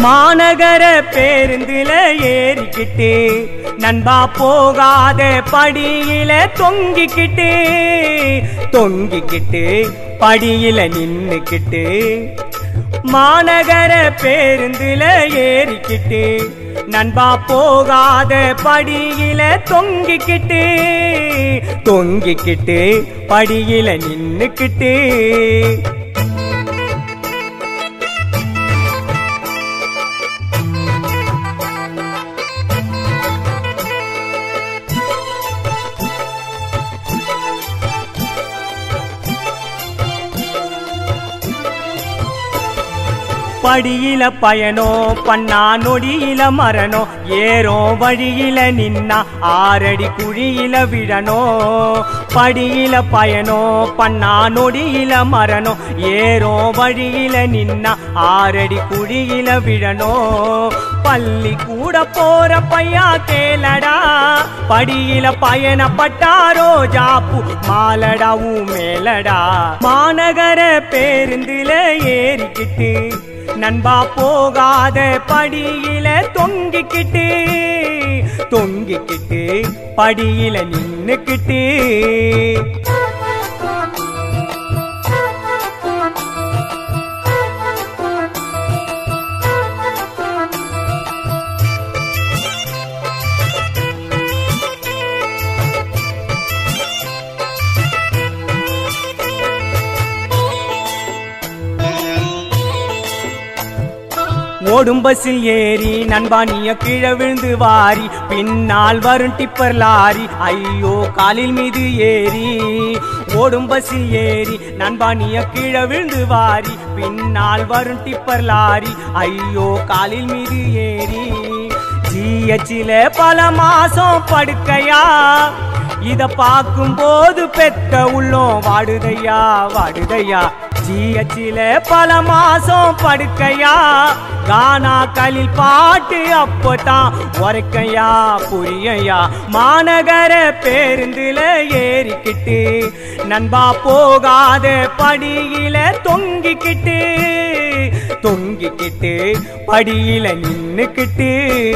மாநகர பேருந்துல ஏறிக்கிட்டு நண்பா போகாத படியில தொங்கிக்கிட்டு தொங்கிக்கிட்டு படியில நின்னுக்கிட்டு மாநகர பேருந்துல ஏறிக்கிட்டு நண்பா போகாத படியில தொங்கிக்கிட்டு தொங்கிக்கிட்டு படியில நின்னுக்கிட்டு படியில பயனோ பண்ணா நொடியில மரணோ ஏறோ வழியில நின்னா ஆறடி குழியில விழனோ படியில பயனோ பண்ணா நொடியில மரணோ ஏறோ வழியில நின்னா ஆறடி குழியில விழனோ பள்ளி கூட போற பையா கேளடா படியில பயணப்பட்டாரோ ஜாப்பு மாலடாவும் மேலடா மாநகர பேருந்துல ஏறிக்கிட்டு நண்பா போகாத படியில தொங்கிக்கிட்டு தொங்கிக்கிட்டு படியில நின்னுக்கிட்டு ஓடும் பஸ்ஸில் ஏறி நண்பா நீய கீழே விழுந்து வாரி பின்னால் வரும் டிப்பர் லாரி ஐயோ காலில் மீது ஏறி ஓடும் பஸ்ஸில் ஏறி நண்பா நீய கீழே விழுந்து வாரி பின்னால் வரும் டிப்பர் லாரி ஐயோ காலில் மீது ஏறி ஜிஹெச்சில பல மாசம் படுக்கையா இத பார்க்கும் போது பெத்த உள்ளம் வாடுதையா வாடுதையா ஜிஹெச்சில பல மாசம் படுக்கையா கானா களில் பாட்டு அப்பதான் உரைக்கையா புரியையா மாநகர பேருந்துல ஏறிக்கிட்டு நண்பா போகாத படியில தொங்கிக்கிட்டு தொங்கிக்கிட்டு படியில நின்னுக்கிட்டு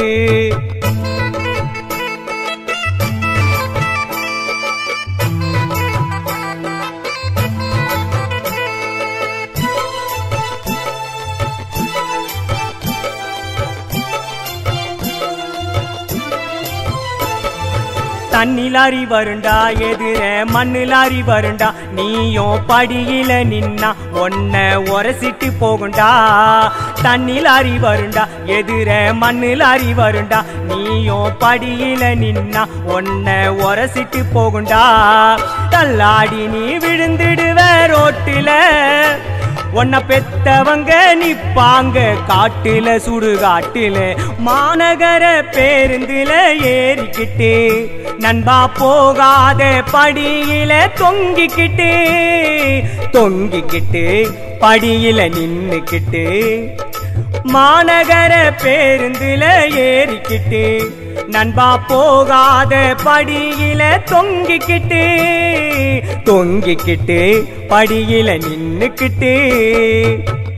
தண்ணிலாரி வருண்டா எதிர மண்ணிலாரி வருண்டா நீயும் படியில நின்னா ஒன்ன உரசிட்டு போகுண்டா தண்ணிலாரி வருண்டா எதிர மண்ணிலாரி வருண்டா நீயும் படியில நின்னா ஒன்ன உரசிட்டு போகுண்டா தள்ளாடி நீ விழுந்துடுவ ரோட்டில உன்னை பெத்தவங்க நிப்பாங்க காட்டுல சுடுகாட்டுல மாநகர பேருந்துல ஏறிக்கிட்டு நண்பா போகாத படியில தொங்கிக்கிட்டு தொங்கிக்கிட்டு படியில நின்னுக்கிட்டு மாநகர பேருந்துல ஏறிக்கிட்டு நண்பா போகாத படியில தொங்கிக்கிட்டு தொங்கிக்கிட்டு படியில நின்னுக்கிட்டு